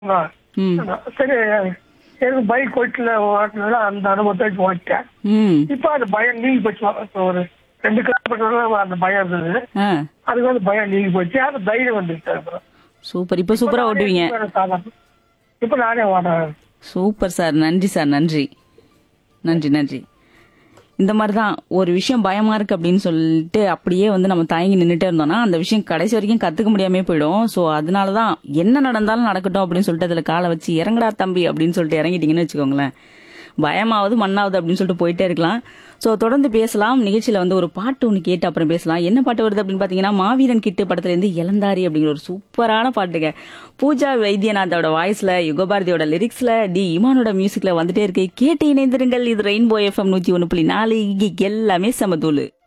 ஆ. ம் சரி எனக்கு பைக் ஓட்டல ஓட்டினால அந்த அனுபவத்தை வச்சு ஓட்டிட்டேன் ம் இப்போ அந்த பயம் நீங்கி போச்சு இப்போ ஒரு ரெண்டு கிலோமீட்டர் அந்த பயம் இருந்தது ஆ அதுக்கு வந்து பயம் நீங்கி போச்சு அந்த தைரியம் வந்துருச்சு அப்புறம் சூப்பர் இப்போ சூப்பரா ஓட்டுவீங்க இப்போ நானே ஓடுறேன் சூப்பர் சார் நன்றி சார் நன்றி நன்றி நன்றி இந்த மாதிரி தான் ஒரு விஷயம் பயமா இருக்கு அப்படின்னு சொல்லிட்டு அப்படியே வந்து நம்ம தயங்கி நின்றுட்டே இருந்தோம்னா அந்த விஷயம் கடைசி வரைக்கும் கத்துக்க முடியாமே போயிடும் ஸோ அதனால தான் என்ன நடந்தாலும் நடக்கட்டும் அப்படின்னு சொல்லிட்டு அதில் காலை வச்சு இறங்குடா தம்பி அப்படின்னு சொல்லிட்டு இறங்கிட்டீங்கன்னு வச்சுக்கோங்களேன் பயமாவது மண்ணாவது அப்படின்னு சொல்லிட்டு போயிட்டே இருக்கலாம் ஸோ தொடர்ந்து பேசலாம் நிகழ்ச்சியில் வந்து ஒரு பாட்டு ஒன்று கேட்டு அப்புறம் பேசலாம் என்ன பாட்டு வருது அப்படின்னு பார்த்தீங்கன்னா மாவீரன் கிட்டு படத்துலேருந்து இளந்தாரி அப்படிங்கிற ஒரு சூப்பரான பாட்டுங்க பூஜா வைத்தியநாதோட வாய்ஸில் யுகபாரதியோட லிரிக்ஸில் டி இமானோட மியூசிக்கில் வந்துட்டே இருக்கு கேட்டு இணைந்திருங்கள் இது ரெயின்போ எஃப்எம் நூற்றி ஒன்று புள்ளி நாலு இங்கே எல்லாமே சமதூளு